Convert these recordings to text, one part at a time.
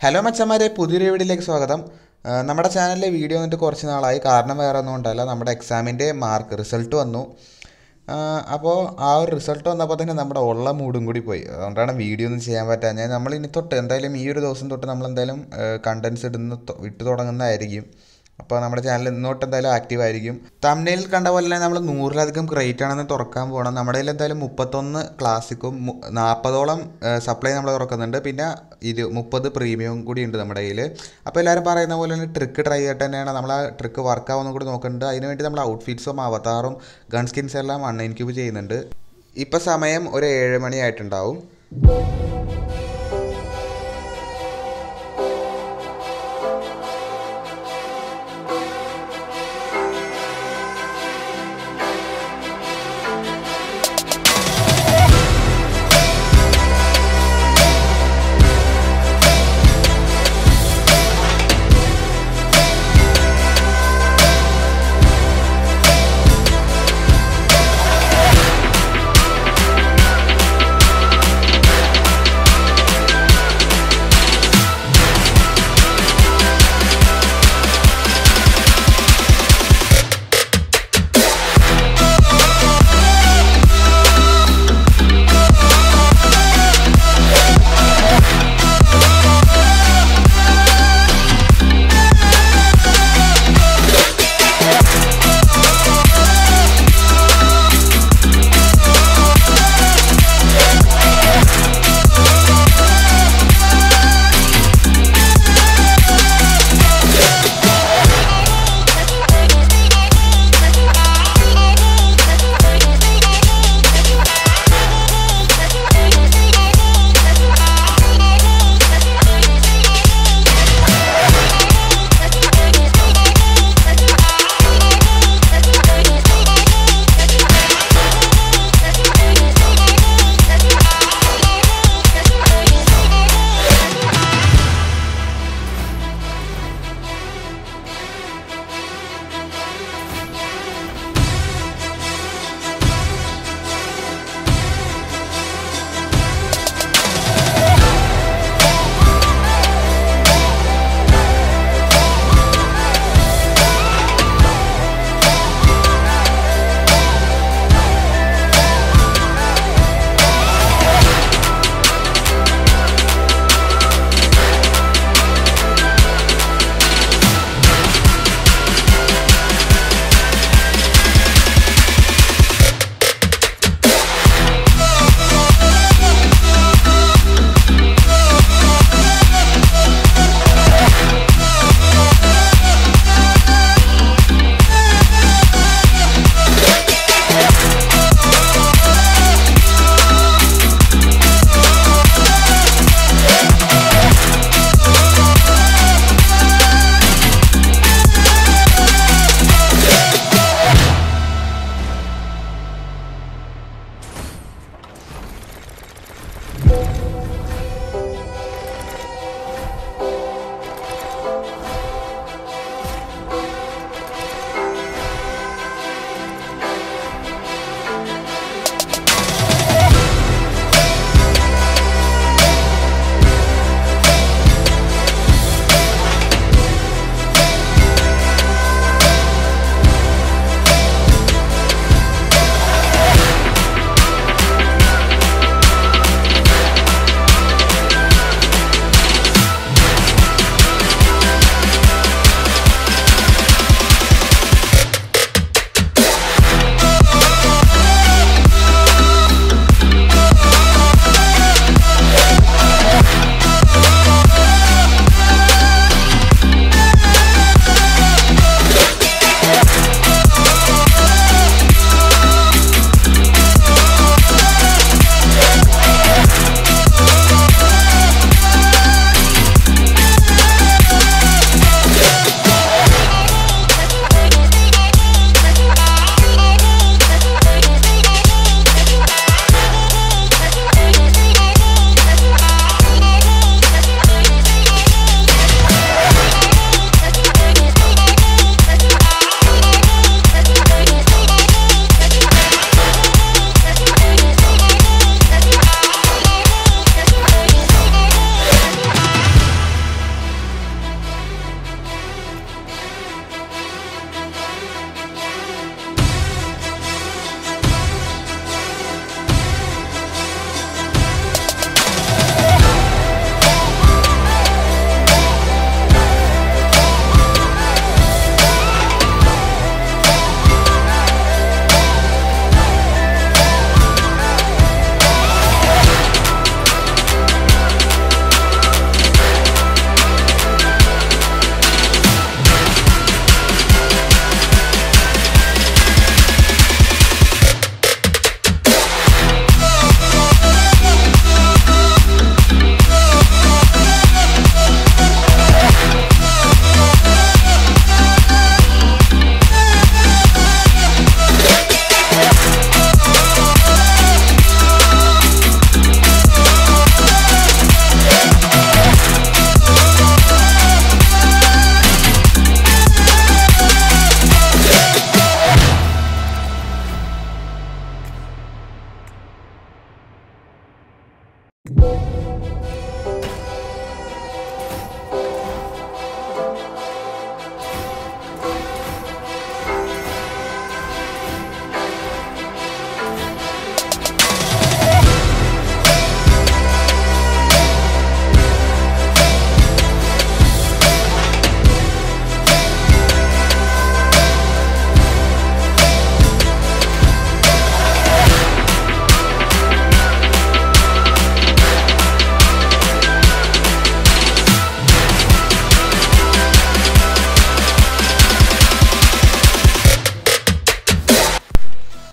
hello മച്ചന്മാരെ പുതിയൊരു വീഡിയോയിലേക്ക് സ്വാഗതം ആ, നമ്മുടെ ചാനലിലെ വീഡിയോ വന്നിട്ട് കുറച്ച് നാളായി കാരണം വേറെ ഒന്നും കൊണ്ടല്ല നമ്മുടെ എക്സാമിൻ്റെ മാർക്ക് റിസൾട്ട് വന്നു ആ, അപ്പോൾ ആ ഒരു റിസൾട്ട് വന്നപ്പോൾ തന്നെ നമ്മുടെ ഉള്ള മൂഡും കൂടി പോയി അതുകൊണ്ടാണ് വീഡിയോ ഒന്നും ചെയ്യാൻ പറ്റാഞ്ഞത് നമ്മൾ ഇനി തൊട്ട് എന്തായാലും ഈ ഒരു ദിവസം തൊട്ട് നമ്മൾ എന്തായാലും കണ്ടൻസ് ഇടുന്ന തൊ- ഇട്ട് തുടങ്ങുന്നതായിരിക്കും അപ്പോൾ നമ്മുടെ ചാനൽ ഇന്നോട്ട് എന്തായാലും ആക്റ്റീവ് ആയിരിക്കും തമിഴിൽ കണ്ട പോലെ തന്നെ നമ്മൾ നൂറിലധികം ക്രെഡിറ്റ് ആണെന്ന് തുറക്കാൻ പോകണം നമ്മുടെ കയ്യിൽ എന്തായാലും മുപ്പത്തൊന്ന് ക്ലാസിക്കും മു- നാൽപ്പതോളം സപ്ലൈ നമ്മൾ തുറക്കുന്നുണ്ട് പിന്നെ ഇത് മുപ്പത് പ്രീമിയവും കൂടി ഉണ്ട് നമ്മുടെ കയ്യിൽ അപ്പോൾ എല്ലാവരും പറയുന്ന പോലെ തന്നെ ട്രിക്ക് ട്രൈ ചെയ്തിട്ട് തന്നെയാണ് നമ്മൾ ആ ട്രിക്ക് വർക്ക് ആവുന്ന കൂടി നോക്കുന്നുണ്ട് അതിനുവേണ്ടി നമ്മൾ ഔട്ട്ഫിറ്റ്സും അവതാറും ഗൺ സ്കിൻസ് എല്ലാം അൺ ഇൻക്യൂബ് ചെയ്യുന്നുണ്ട് ഇപ്പോൾ സമയം ഒരു ഏഴ് മണി ആയിട്ടുണ്ടാവും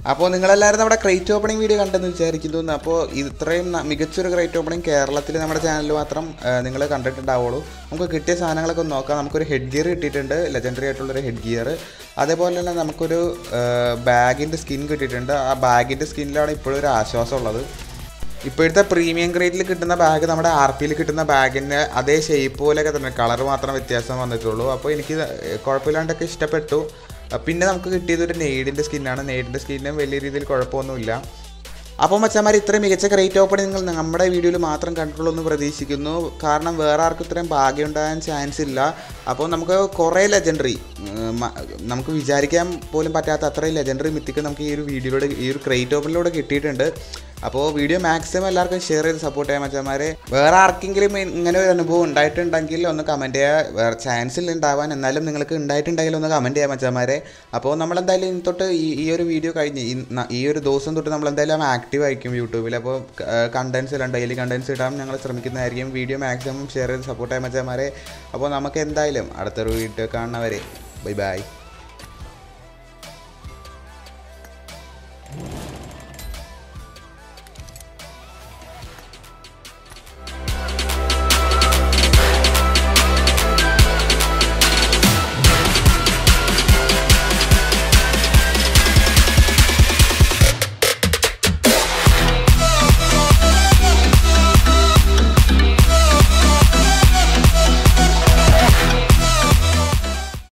അപ്പോൾ നിങ്ങളെല്ലാവരും നമ്മുടെ ക്രേറ്റ് ഓപ്പണിംഗ് വീഡിയോ കണ്ടെന്ന് വിചാരിക്കുന്നു അപ്പോൾ ഇത്രയും ന- മികച്ചൊരു ക്രേറ്റ് ഓപ്പണിംഗ് കേരളത്തിൽ നമ്മുടെ ചാനലിൽ മാത്രം നിങ്ങൾ കണ്ടിട്ടുണ്ടാവുള്ളൂ നമുക്ക് കിട്ടിയ സാധനങ്ങളൊക്കെ ഒന്ന് നോക്കാം നമുക്കൊരു ഹെഡ് ഗിയർ കിട്ടിയിട്ടുണ്ട് ലെജൻഡറി ആയിട്ടുള്ളൊരു ഹെഡ് ഗിയർ അതേപോലെ തന്നെ നമുക്കൊരു ബാഗിൻ്റെ സ്കിൻ കിട്ടിയിട്ടുണ്ട് ആ ബാഗിൻ്റെ സ്കിന്നിലാണ് ഇപ്പോഴും ഒരു ആശ്വാസമുള്ളത് ഇപ്പോഴത്തെ പ്രീമിയം ഗ്രേഡിൽ കിട്ടുന്ന ബാഗ് നമ്മുടെ ആർ പിയിൽ കിട്ടുന്ന ബാഗിൻ്റെ അതേ ഷേപ്പ് പോലെയൊക്കെ തന്നെ കളർ മാത്രം വ്യത്യാസം വന്നിട്ടുള്ളൂ അപ്പോൾ എനിക്ക് ഇത് കുഴപ്പമില്ലാണ്ടൊക്കെ ഇഷ്ടപ്പെട്ടു അഹ് പിന്നെ നമുക്ക് കിട്ടിയത് ഒരു നെയ്ഡിൻ്റെ സ്കിന്നാണ് നെയ്ഡിൻ്റെ സ്കിന്നും വലിയ രീതിയിൽ കുഴപ്പമൊന്നുമില്ല അപ്പോൾ മച്ചന്മാർ ഇത്രയും മികച്ച ക്രേറ്റ് ഓപ്പൺ നിങ്ങൾ നമ്മുടെ വീഡിയോയിൽ മാത്രം കണ്ടിട്ടുള്ളൂ എന്ന് പ്രതീക്ഷിക്കുന്നു കാരണം വേറെ ആർക്കും ഇത്രയും ഭാഗ്യം ഉണ്ടാകാൻ ചാൻസ് ഇല്ല അപ്പോൾ നമുക്ക് കുറേ ലെജൻഡറി നമുക്ക് വിചാരിക്കാൻ പോലും പറ്റാത്ത അത്രയും ലെജൻഡറി മിത്തിക്ക് നമുക്ക് ഈ ഒരു വീഡിയോയിലൂടെ ഈ ഒരു ക്രേറ്റ് ഓപ്പണിലൂടെ കിട്ടിയിട്ടുണ്ട് അപ്പോൾ വീഡിയോ മാക്സിമം എല്ലാവർക്കും ഷെയർ ചെയ്ത് സപ്പോർട്ട് ചെയ്യാൻ മച്ചന്മാരെ വേറെ ആർക്കെങ്കിലും ഇങ്ങനെ ഒരു അനുഭവം ഉണ്ടായിട്ടുണ്ടെങ്കിൽ ഒന്ന് കമൻറ്റ് ചെയ്യുക വേറെ ചാൻസ് ഇല്ല ഉണ്ടാവാൻ എന്നാലും നിങ്ങൾക്ക് ഉണ്ടായിട്ടുണ്ടെങ്കിൽ ഒന്ന് കമൻറ്റ് ചെയ്യാൻ മച്ചന്മാരെ അപ്പോൾ നമ്മളെന്തായാലും ഇനി തൊട്ട് ഈ ഈ ഒരു വീഡിയോ കഴിഞ്ഞ് ഈ ന- ഈ ഒരു ദിവസം തൊട്ട് നമ്മളെന്തായാലും ആക്റ്റീവ് ആയിരിക്കും യൂട്യൂബിൽ അപ്പോൾ കണ്ടൻസ് ഇടാം ഡെയിലി കണ്ടൻസ് ഇടാൻ ഞങ്ങൾ ശ്രമിക്കുന്നതായിരിക്കും വീഡിയോ മാക്സിമം ഷെയർ ചെയ്ത് സപ്പോർട്ട് ചെയ്യാൻ മച്ചന്മാരെ അപ്പോൾ നമുക്ക് എന്തായാലും അടുത്തൊരു വീഡിയോ കാണുന്നവരെ ബൈ ബൈ